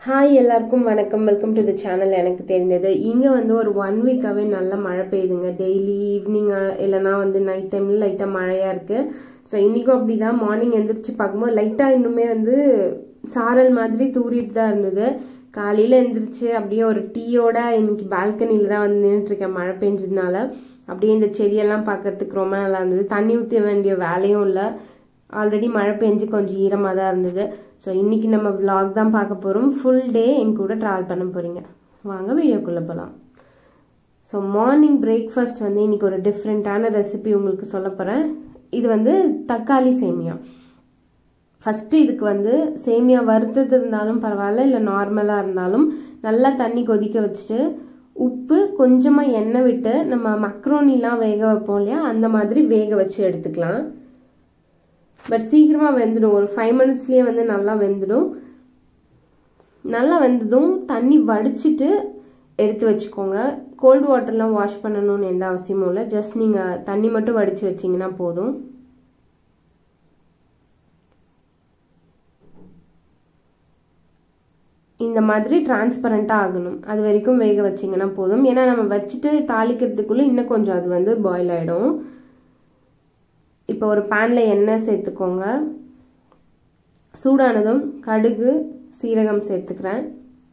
Hi எல்லாருக்கும் வணக்கம் welcome to the channel எனக்கு தெரிஞ்சது இங்கே வந்து ஒரு ஒன் வீக்காகவே நல்ல மழை பெய்யுதுங்க டெய்லி ஈவினிங் இல்லைனா வந்து நைட் டைமில் லைட்டாக மழையாக இருக்குது ஸோ இன்றைக்கும் அப்படி தான் மார்னிங் எந்திரிச்சு பார்க்கும்போது லைட்டாக இன்னுமே வந்து சாரல் மாதிரி தூரிட்டு தான் இருந்தது காலையில் எந்திரிச்சு அப்படியே ஒரு டீயோட இன்னைக்கு பால்கனியில் தான் வந்து நின்றுட்டுருக்கேன் மழை பெஞ்சதுனால அப்படியே இந்த செடியெல்லாம் பார்க்கறதுக்கு ரொம்ப நல்லா இருந்தது தண்ணி ஊற்ற வேண்டிய வேலையும் இல்லை ஆல்ரெடி மழை பெஞ்சு கொஞ்சம் ஈரமாக தான் இருந்தது ஸோ இன்றைக்கி நம்ம vlog தான் பார்க்க போகிறோம் ஃபுல் டே என் கூட ட்ராவல் பண்ண போகிறீங்க வாங்க வீடியோக்குள்ளே போகலாம் ஸோ மார்னிங் பிரேக்ஃபாஸ்ட் வந்து இன்றைக்கி ஒரு டிஃப்ரெண்ட்டான ரெசிபி உங்களுக்கு சொல்ல போகிறேன் இது வந்து தக்காளி சேமியா ஃபஸ்ட்டு இதுக்கு வந்து சேமியா வறுத்தது இருந்தாலும் பரவாயில்ல இல்லை நார்மலாக இருந்தாலும் நல்லா தண்ணி கொதிக்க வச்சுட்டு உப்பு கொஞ்சமாக எண்ணெய் விட்டு நம்ம மக்ரோனிலாம் வேக வைப்போம் இல்லையா அந்த மாதிரி வேக வச்சு எடுத்துக்கலாம் பட் சீக்கிரமாக வெந்துடும் ஒரு ஃபைவ் மினிட்ஸ்லேயே வந்து நல்லா வெந்துடும் நல்லா வெந்ததும் தண்ணி வடிச்சிட்டு எடுத்து வச்சுக்கோங்க கோல்டு வாட்டர்லாம் வாஷ் பண்ணணும்னு எந்த அவசியமும் இல்லை ஜஸ்ட் நீங்கள் தண்ணி மட்டும் வடித்து வச்சிங்கன்னா போதும் இந்த மாதிரி டிரான்ஸ்பரண்ட்டாக ஆகணும் அது வரைக்கும் வேக வச்சிங்கன்னா போதும் ஏன்னா நம்ம வச்சுட்டு தாளிக்கிறதுக்குள்ளே இன்னும் கொஞ்சம் அது வந்து பாயில் ஆகிடும் இப்போ ஒரு பேனில் எண்ணெய் சேர்த்துக்கோங்க சூடானதும் கடுகு சீரகம் சேர்த்துக்கிறேன்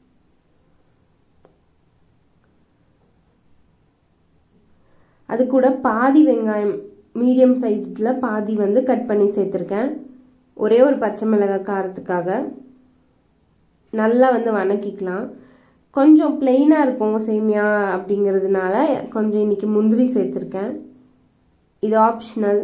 அது கூட பாதி வெங்காயம் மீடியம் சைஸில் பாதி வந்து கட் பண்ணி சேர்த்துருக்கேன் ஒரே ஒரு பச்சை மிளகாய் காரத்துக்காக நல்லா வந்து வணக்கிக்கலாம் கொஞ்சம் பிளெயினாக இருக்கும் சேமியா அப்படிங்கிறதுனால கொஞ்சம் இன்னைக்கு முந்திரி சேர்த்துருக்கேன் இது ஆப்ஷனல்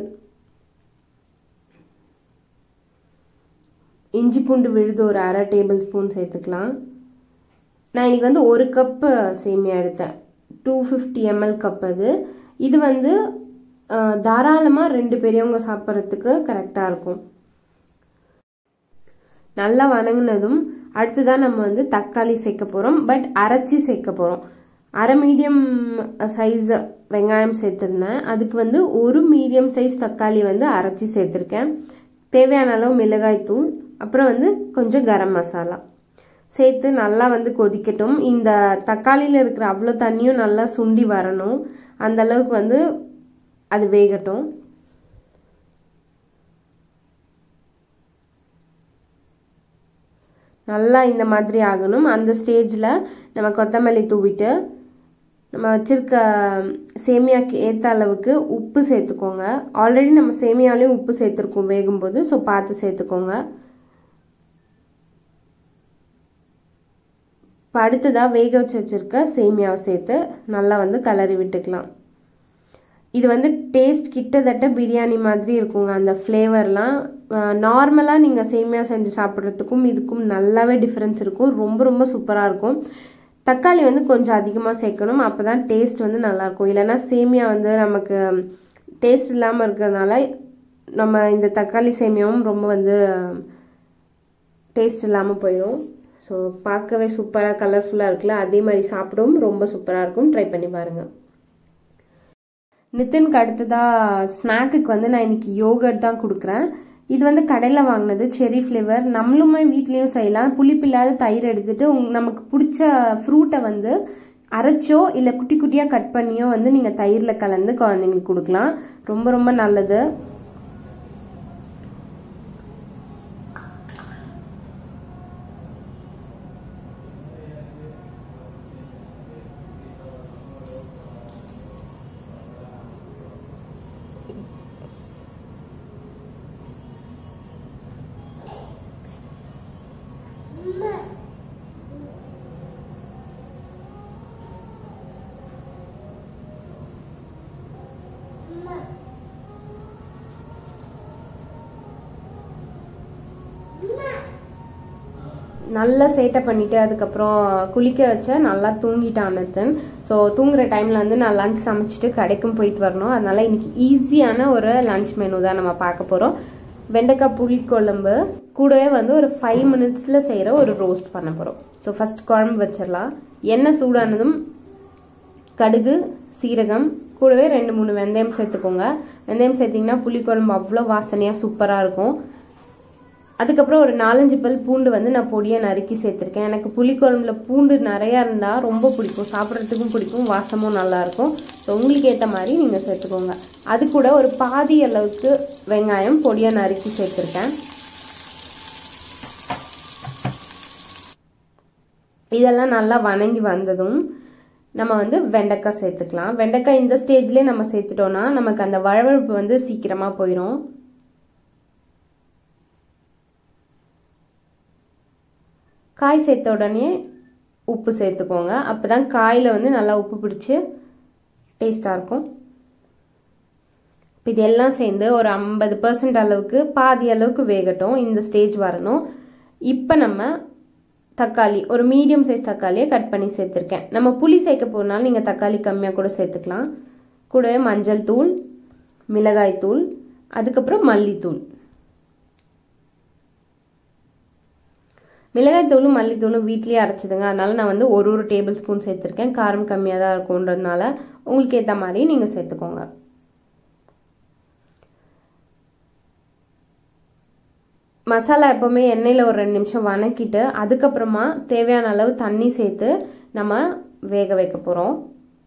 இஞ்சி பூண்டு விழுது ஒரு அரை டேபிள் ஸ்பூன் சேர்த்துக்கலாம் நான் இன்னைக்கு வந்து ஒரு கப்பு சேமியா எடுத்தேன் டூ ஃபிஃப்டி எம்எல் கப் அது இது வந்து தாராளமாக ரெண்டு பெரியவங்க சாப்பிட்றதுக்கு கரெக்டாக இருக்கும் நல்லா வணங்கினதும் அடுத்ததான் நம்ம வந்து தக்காளி சேர்க்க போகிறோம் பட் அரைச்சி சேர்க்க போகிறோம் அரை மீடியம் சைஸ் வெங்காயம் சேர்த்துருந்தேன் அதுக்கு வந்து ஒரு மீடியம் சைஸ் தக்காளி வந்து அரைச்சி சேர்த்துருக்கேன் தேவையான அளவு மிளகாய் தூள் அப்புறம் வந்து கொஞ்சம் கரம் மசாலா சேர்த்து நல்லா வந்து கொதிக்கட்டும் இந்த தக்காளியில் இருக்கிற அவ்வளோ தண்ணியும் நல்லா சுண்டி வரணும் அந்த அளவுக்கு வந்து அது வேகட்டும் நல்லா இந்த மாதிரி ஆகணும் அந்த ஸ்டேஜில் நம்ம கொத்தமல்லி தூவிட்டு நம்ம வச்சுருக்க சேமியாக்கு ஏற்ற அளவுக்கு உப்பு சேர்த்துக்கோங்க ஆல்ரெடி நம்ம சேமியாலையும் உப்பு சேர்த்துருக்கோம் வேகும்போது ஸோ பார்த்து சேர்த்துக்கோங்க இப்போ அடுத்ததாக வேக வச்சு வச்சுருக்க சேமியாவை சேர்த்து நல்லா வந்து கலரி விட்டுக்கலாம் இது வந்து டேஸ்ட் கிட்டத்தட்ட பிரியாணி மாதிரி இருக்குங்க அந்த ஃப்ளேவர்லாம் நார்மலாக நீங்கள் சேமியா செஞ்சு சாப்பிட்றதுக்கும் இதுக்கும் நல்லாவே டிஃப்ரென்ஸ் இருக்கும் ரொம்ப ரொம்ப சூப்பராக இருக்கும் தக்காளி வந்து கொஞ்சம் அதிகமாக சேர்க்கணும் அப்போ தான் டேஸ்ட் வந்து நல்லாயிருக்கும் இல்லைன்னா சேமியா வந்து நமக்கு டேஸ்ட் இல்லாமல் இருக்கிறதுனால நம்ம இந்த தக்காளி சேமியாவும் ரொம்ப வந்து டேஸ்ட் இல்லாமல் போயிடும் ஸோ பார்க்கவே சூப்பராக கலர்ஃபுல்லாக இருக்குல்ல அதே மாதிரி சாப்பிடவும் ரொம்ப சூப்பராக இருக்கும் ட்ரை பண்ணி பாருங்கள் நிதின்க்கு அடுத்ததாக ஸ்நாக்குக்கு வந்து நான் இன்னைக்கு யோகர்ட் தான் கொடுக்குறேன் இது வந்து கடையில் வாங்கினது செரி ஃப்ளேவர் நம்மளுமே வீட்லேயும் செய்யலாம் புளிப்பில்லாத தயிர் எடுத்துட்டு உங் நமக்கு பிடிச்ச ஃப்ரூட்டை வந்து அரைச்சோ இல்லை குட்டி குட்டியாக கட் பண்ணியோ வந்து நீங்கள் தயிரில் கலந்து குழந்தைங்களுக்கு கொடுக்கலாம் ரொம்ப ரொம்ப நல்லது நல்லா சேட்டை பண்ணிட்டு அதுக்கப்புறம் குளிக்க வச்ச நல்லா தூங்கிட்டான் நித்தன் ஸோ தூங்குற டைமில் வந்து நான் லஞ்ச் சமைச்சிட்டு கடைக்கும் போயிட்டு வரணும் அதனால இன்னைக்கு ஈஸியான ஒரு லஞ்ச் மெனு தான் நம்ம பார்க்க போகிறோம் வெண்டைக்காய் புளிக்குழம்பு கூடவே வந்து ஒரு ஃபைவ் மினிட்ஸில் செய்கிற ஒரு ரோஸ்ட் பண்ண போகிறோம் ஸோ ஃபஸ்ட் குழம்பு வச்சிடலாம் எண்ணெய் சூடானதும் கடுகு சீரகம் கூடவே ரெண்டு மூணு வெந்தயம் சேர்த்துக்கோங்க வெந்தயம் சேர்த்திங்கன்னா புளிக்குழம்பு அவ்வளோ வாசனையாக சூப்பராக இருக்கும் அதுக்கப்புறம் ஒரு நாலஞ்சு பல் பூண்டு வந்து நான் பொடியை நறுக்கி சேர்த்துருக்கேன் எனக்கு புளிக்குழம்புல பூண்டு நிறையா இருந்தால் ரொம்ப பிடிக்கும் சாப்பிட்றதுக்கும் பிடிக்கும் வாசமும் நல்லாயிருக்கும் ஸோ உங்களுக்கு ஏற்ற மாதிரி நீங்கள் சேர்த்துக்கோங்க அது கூட ஒரு பாதி அளவுக்கு வெங்காயம் பொடியாக நறுக்கி சேர்த்துருக்கேன் இதெல்லாம் நல்லா வணங்கி வந்ததும் நம்ம வந்து வெண்டைக்காய் சேர்த்துக்கலாம் வெண்டைக்காய் இந்த ஸ்டேஜ்லேயே நம்ம சேர்த்துட்டோம்னா நமக்கு அந்த வழவழப்பு வந்து சீக்கிரமாக போயிடும் காய் சேர்த்த உடனே உப்பு சேர்த்துக்கோங்க அப்போ தான் காயில் வந்து நல்லா உப்பு பிடிச்சி டேஸ்ட்டாக இருக்கும் இப்போ இதெல்லாம் சேர்ந்து ஒரு ஐம்பது பர்சன்ட் அளவுக்கு பாதி அளவுக்கு வேகட்டும் இந்த ஸ்டேஜ் வரணும் இப்போ நம்ம தக்காளி ஒரு மீடியம் சைஸ் தக்காளியை கட் பண்ணி சேர்த்துருக்கேன் நம்ம புளி சேர்க்க போனாலும் நீங்கள் தக்காளி கம்மியாக கூட சேர்த்துக்கலாம் கூடவே மஞ்சள் தூள் மிளகாய் தூள் அதுக்கப்புறம் மல்லித்தூள் மிளகாய் தூளும் மல்லித்தூளும் வீட்லேயே அரைச்சிதுங்க அதனால நான் வந்து ஒரு ஒரு டேபிள் ஸ்பூன் சேர்த்துருக்கேன் காரம் கம்மியாக தான் இருக்கும்ன்றதுனால உங்களுக்கு ஏற்ற மாதிரி நீங்கள் சேர்த்துக்கோங்க மசாலா எப்போவுமே எண்ணெயில் ஒரு ரெண்டு நிமிஷம் வணக்கிட்டு அதுக்கப்புறமா தேவையான அளவு தண்ணி சேர்த்து நம்ம வேக வைக்க போகிறோம்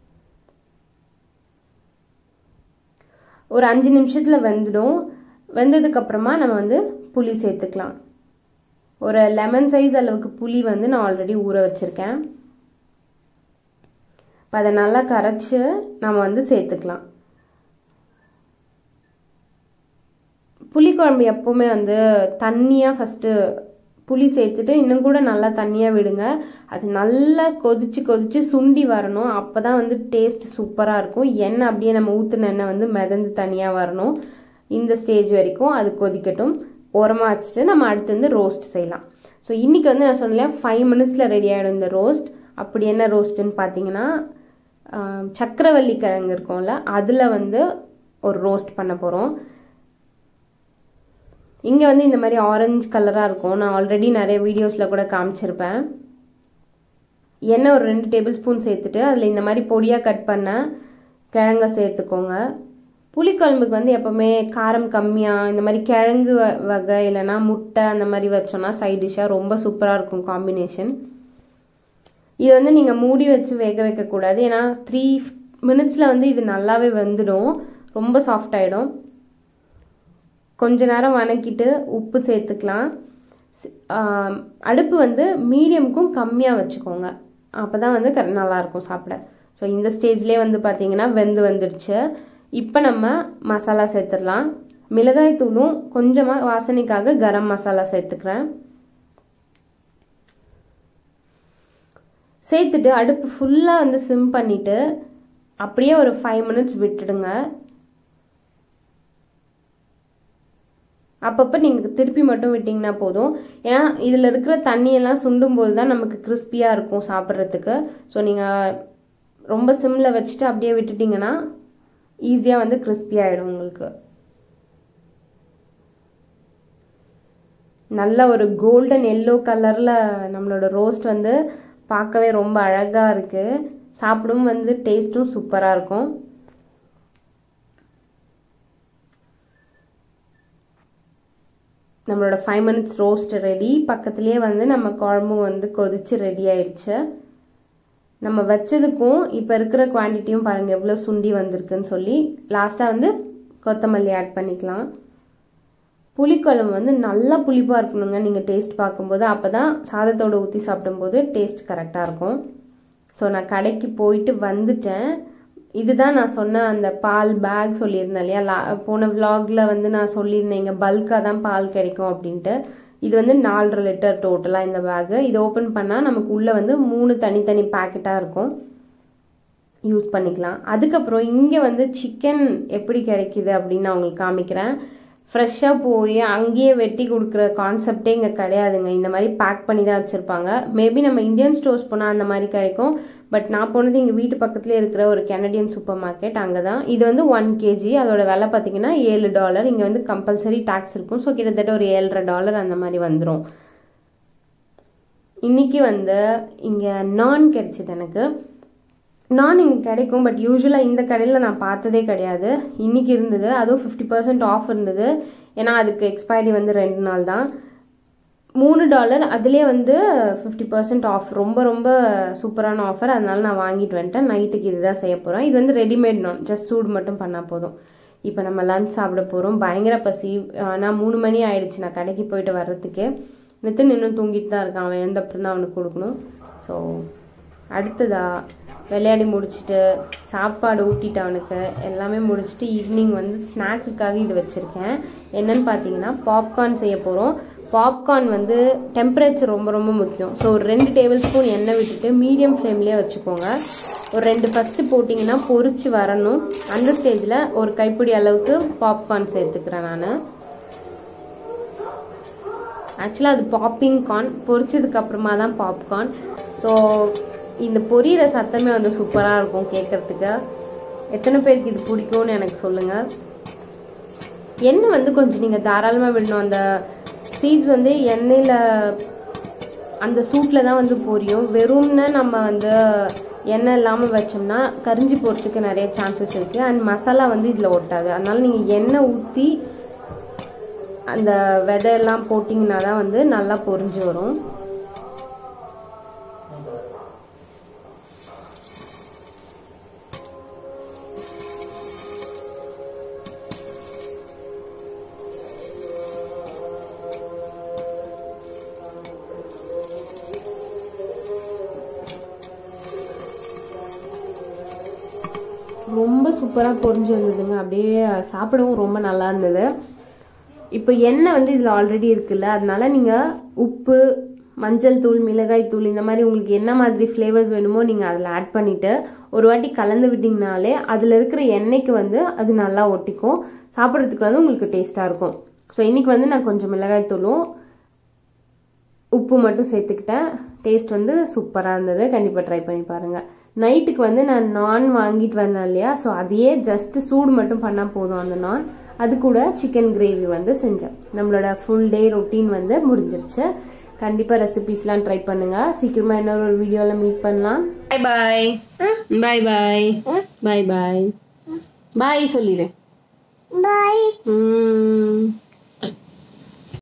ஒரு அஞ்சு நிமிஷத்தில் வெந்துடும் வெந்ததுக்கப்புறமா நம்ம வந்து புளி சேர்த்துக்கலாம் ஒரு லெமன் சைஸ் அளவுக்கு புளி வந்து நான் ஆல்ரெடி ஊற வச்சுருக்கேன் இப்போ அதை நல்லா கரைச்சி நம்ம வந்து சேர்த்துக்கலாம் புளிக்குழம்பு எப்போவுமே வந்து தண்ணியாக ஃபஸ்ட்டு புளி சேர்த்துட்டு இன்னும் கூட நல்லா தண்ணியாக விடுங்க அது நல்லா கொதிச்சு கொதிச்சு சுண்டி வரணும் அப்போ தான் வந்து டேஸ்ட் சூப்பராக இருக்கும் எண்ணெய் அப்படியே நம்ம ஊற்றுன எண்ணெய் வந்து மிதந்து தனியாக வரணும் இந்த ஸ்டேஜ் வரைக்கும் அது கொதிக்கட்டும் ஓரமாக வச்சுட்டு நம்ம அடுத்து வந்து ரோஸ்ட் செய்யலாம் ஸோ இன்றைக்கி வந்து நான் சொன்னேன் ஃபைவ் மினிட்ஸில் ரெடி ஆகிடும் இந்த ரோஸ்ட் அப்படி என்ன ரோஸ்ட்டுன்னு பார்த்தீங்கன்னா சக்கரவள்ளி கிழங்கு இருக்கும்ல அதில் வந்து ஒரு ரோஸ்ட் பண்ண போகிறோம் இங்கே வந்து இந்த மாதிரி ஆரஞ்சு கலராக இருக்கும் நான் ஆல்ரெடி நிறைய வீடியோஸில் கூட காமிச்சிருப்பேன் எண்ணெய் ஒரு ரெண்டு டேபிள் ஸ்பூன் சேர்த்துட்டு அதில் இந்த மாதிரி பொடியாக கட் பண்ண கிழங்க சேர்த்துக்கோங்க புளிக்குழம்புக்கு வந்து எப்போவுமே காரம் கம்மியாக இந்த மாதிரி கிழங்கு வகை இல்லைனா முட்டை அந்த மாதிரி வச்சோன்னா சைட் டிஷ்ஷாக ரொம்ப சூப்பராக இருக்கும் காம்பினேஷன் இது வந்து நீங்கள் மூடி வச்சு வேக வைக்கக்கூடாது ஏன்னா த்ரீ மினிட்ஸில் வந்து இது நல்லாவே வெந்துடும் ரொம்ப சாஃப்ட் ஆகிடும் கொஞ்ச நேரம் வணக்கிட்டு உப்பு சேர்த்துக்கலாம் அடுப்பு வந்து மீடியமுக்கும் கம்மியாக வச்சுக்கோங்க அப்போ தான் வந்து நல்லாயிருக்கும் சாப்பிட ஸோ இந்த ஸ்டேஜ்லேயே வந்து பார்த்தீங்கன்னா வெந்து வந்துடுச்சு இப்போ நம்ம மசாலா சேர்த்துடலாம் மிளகாய் தூளும் கொஞ்சமாக வாசனைக்காக கரம் மசாலா சேர்த்துக்கிறேன் சேர்த்துட்டு அடுப்பு ஃபுல்லாக வந்து சிம் பண்ணிவிட்டு அப்படியே ஒரு ஃபைவ் மினிட்ஸ் விட்டுடுங்க அப்பப்போ நீங்கள் திருப்பி மட்டும் விட்டிங்கன்னா போதும் ஏன்னா இதில் இருக்கிற தண்ணியெல்லாம் சுண்டும் போது தான் நமக்கு கிறிஸ்பியாக இருக்கும் சாப்பிட்றதுக்கு ஸோ நீங்கள் ரொம்ப சிம்மில் வச்சுட்டு அப்படியே விட்டுட்டிங்கன்னா ஈஸியாக வந்து கிறிஸ்பி ஆகிடும் உங்களுக்கு நல்ல ஒரு கோல்டன் எல்லோ கலரில் நம்மளோட ரோஸ்ட் வந்து பார்க்கவே ரொம்ப அழகாக இருக்குது சாப்பிடும் வந்து டேஸ்ட்டும் சூப்பராக இருக்கும் நம்மளோட ஃபைவ் மினிட்ஸ் ரோஸ்ட் ரெடி பக்கத்துலேயே வந்து நம்ம குழம்பும் வந்து கொதிச்சு ரெடி ஆயிடுச்சு நம்ம வச்சதுக்கும் இப்போ இருக்கிற குவான்டிட்டியும் பாருங்கள் எவ்வளோ சுண்டி வந்திருக்குன்னு சொல்லி லாஸ்ட்டாக வந்து கொத்தமல்லி ஆட் பண்ணிக்கலாம் புளிக்குழம்பு வந்து நல்லா புளிப்பாக இருக்கணுங்க நீங்கள் டேஸ்ட் பார்க்கும்போது அப்போ தான் சாதத்தோடு ஊற்றி சாப்பிடும்போது டேஸ்ட் கரெக்டாக இருக்கும் ஸோ நான் கடைக்கு போயிட்டு வந்துட்டேன் இதுதான் நான் சொன்ன அந்த பால் பேக் சொல்லியிருந்தேன் இல்லையா லா போன விலாகில் வந்து நான் சொல்லியிருந்தேன் இங்கே பல்காக தான் பால் கிடைக்கும் அப்படின்ட்டு இது வந்து நாலரை லிட்டர் டோட்டலாக இந்த பேகு இது ஓப்பன் பண்ணால் நமக்கு உள்ளே வந்து மூணு தனித்தனி பேக்கெட்டாக இருக்கும் யூஸ் பண்ணிக்கலாம் அதுக்கப்புறம் இங்கே வந்து சிக்கன் எப்படி கிடைக்கிது அப்படின்னு நான் உங்களுக்கு காமிக்கிறேன் ஃப்ரெஷ்ஷாக போய் அங்கேயே வெட்டி கொடுக்குற கான்செப்டே இங்கே கிடையாதுங்க இந்த மாதிரி பேக் பண்ணி தான் வச்சுருப்பாங்க மேபி நம்ம இந்தியன் ஸ்டோர்ஸ் போனால் அந்த மாதிரி கிடைக்கும் பட் நான் போனது எங்கள் வீட்டு பக்கத்துலேயே இருக்கிற ஒரு கெனடியன் சூப்பர் மார்க்கெட் அங்கே தான் இது வந்து ஒன் கேஜி அதோட விலை பார்த்தீங்கன்னா ஏழு டாலர் இங்கே வந்து கம்பல்சரி டேக்ஸ் இருக்கும் ஸோ கிட்டத்தட்ட ஒரு ஏழரை டாலர் அந்த மாதிரி வந்துடும் இன்னைக்கு வந்து இங்கே நான் கிடைச்சிது எனக்கு நான் இங்கே கிடைக்கும் பட் யூஸ்வலாக இந்த கடையில் நான் பார்த்ததே கிடையாது இன்றைக்கி இருந்தது அதுவும் ஃபிஃப்டி பர்சன்ட் ஆஃப் இருந்தது ஏன்னா அதுக்கு எக்ஸ்பைரி வந்து ரெண்டு நாள் தான் மூணு டாலர் அதுலேயே வந்து ஃபிஃப்டி பர்சன்ட் ஆஃப் ரொம்ப ரொம்ப சூப்பரான ஆஃபர் அதனால நான் வாங்கிட்டு வந்துட்டேன் நைட்டுக்கு இதுதான் செய்ய போகிறேன் இது வந்து ரெடிமேட் நான் ஜஸ்ட் சூடு மட்டும் பண்ணால் போதும் இப்போ நம்ம லஞ்ச் சாப்பிட போகிறோம் பயங்கர பசி ஆனால் மூணு மணி ஆயிடுச்சு நான் கடைக்கு போயிட்டு வர்றதுக்கு நித்தின் இன்னும் தூங்கிட்டு தான் இருக்கான் அவன் எழுந்தப்புறம் தான் அவனுக்கு கொடுக்கணும் ஸோ அடுத்ததா விளையாடி முடிச்சுட்டு சாப்பாடு ஊட்டிட்டு அவனுக்கு எல்லாமே முடிச்சுட்டு ஈவினிங் வந்து ஸ்நாக்குக்காக இது வச்சுருக்கேன் என்னன்னு பார்த்தீங்கன்னா பாப்கார்ன் செய்ய போகிறோம் பாப்கார்ன் வந்து டெம்பரேச்சர் ரொம்ப ரொம்ப முக்கியம் ஸோ ஒரு ரெண்டு டேபிள் ஸ்பூன் எண்ணெய் விட்டுட்டு மீடியம் ஃப்ளேம்லேயே வச்சுக்கோங்க ஒரு ரெண்டு ஃபஸ்ட்டு போட்டிங்கன்னா பொரிச்சு வரணும் அந்த ஸ்டேஜில் ஒரு கைப்பிடி அளவுக்கு பாப்கார்ன் சேர்த்துக்கிறேன் நான் ஆக்சுவலாக அது பாப்பிங் கார்ன் பொரிச்சதுக்கு அப்புறமா தான் பாப்கார்ன் ஸோ இந்த பொரியிற சத்தமே வந்து சூப்பராக இருக்கும் கேட்குறதுக்கு எத்தனை பேருக்கு இது பிடிக்கும்னு எனக்கு சொல்லுங்கள் எண்ணெய் வந்து கொஞ்சம் நீங்கள் தாராளமாக விடணும் அந்த சீட்ஸ் வந்து எண்ணெயில் அந்த சூட்டில் தான் வந்து பொரியும் வெறும்னு நம்ம வந்து எண்ணெய் இல்லாமல் வச்சோம்னா கரிஞ்சி போகிறதுக்கு நிறைய சான்சஸ் இருக்குது அண்ட் மசாலா வந்து இதில் ஒட்டாது அதனால நீங்கள் எண்ணெய் ஊற்றி அந்த விதையெல்லாம் போட்டிங்கன்னா தான் வந்து நல்லா பொரிஞ்சு வரும் ரொம்ப சூப்பராக பொரிஞ்சு வந்ததுங்க அப்படியே சாப்பிடவும் ரொம்ப நல்லா இருந்தது இப்போ எண்ணெய் வந்து இதில் ஆல்ரெடி இருக்குல்ல அதனால நீங்கள் உப்பு மஞ்சள் தூள் மிளகாய் தூள் இந்த மாதிரி உங்களுக்கு என்ன மாதிரி ஃப்ளேவர்ஸ் வேணுமோ நீங்கள் அதில் ஆட் பண்ணிவிட்டு ஒரு வாட்டி கலந்து விட்டிங்கனாலே அதில் இருக்கிற எண்ணெய்க்கு வந்து அது நல்லா ஒட்டிக்கும் சாப்பிட்றதுக்கு வந்து உங்களுக்கு டேஸ்ட்டாக இருக்கும் ஸோ இன்றைக்கி வந்து நான் கொஞ்சம் மிளகாய் தூளும் உப்பு மட்டும் சேர்த்துக்கிட்டேன் டேஸ்ட் வந்து சூப்பராக இருந்தது கண்டிப்பாக ட்ரை பண்ணி பாருங்கள் நைட்டுக்கு வந்து நான் நான் வாங்கிட்டு வந்தேன் இல்லையா ஸோ அதையே ஜஸ்ட்டு சூடு மட்டும் பண்ணால் போதும் அந்த நான் அது கூட சிக்கன் கிரேவி வந்து செஞ்சேன் நம்மளோட ஃபுல் டே ரொட்டீன் வந்து முடிஞ்சிருச்சு கண்டிப்பாக ரெசிபிஸ்லாம் ட்ரை பண்ணுங்கள் சீக்கிரமாக இன்னொரு ஒரு வீடியோவில் மீட் பண்ணலாம் பாய் பாய் பாய் பாய் பாய் பாய் பாய் சொல்லிடு Bye. ம்